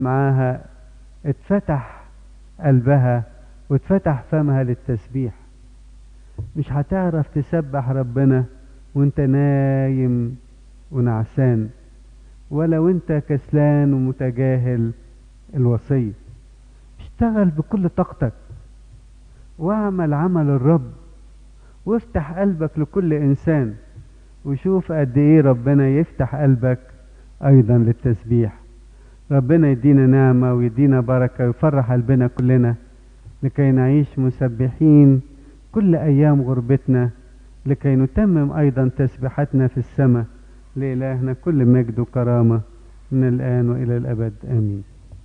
معاها اتفتح قلبها واتفتح فمها للتسبيح مش هتعرف تسبح ربنا وانت نايم ونعسان ولا وانت كسلان ومتجاهل الوصية اشتغل بكل طاقتك واعمل عمل الرب وافتح قلبك لكل انسان وشوف قد ايه ربنا يفتح قلبك ايضا للتسبيح ربنا يدينا نعمة ويدينا بركة ويفرح قلبنا كلنا لكي نعيش مسبحين كل أيام غربتنا لكي نتمم أيضا تسبيحتنا في السماء لإلهنا كل مجد وكرامة من الآن وإلى الأبد آمين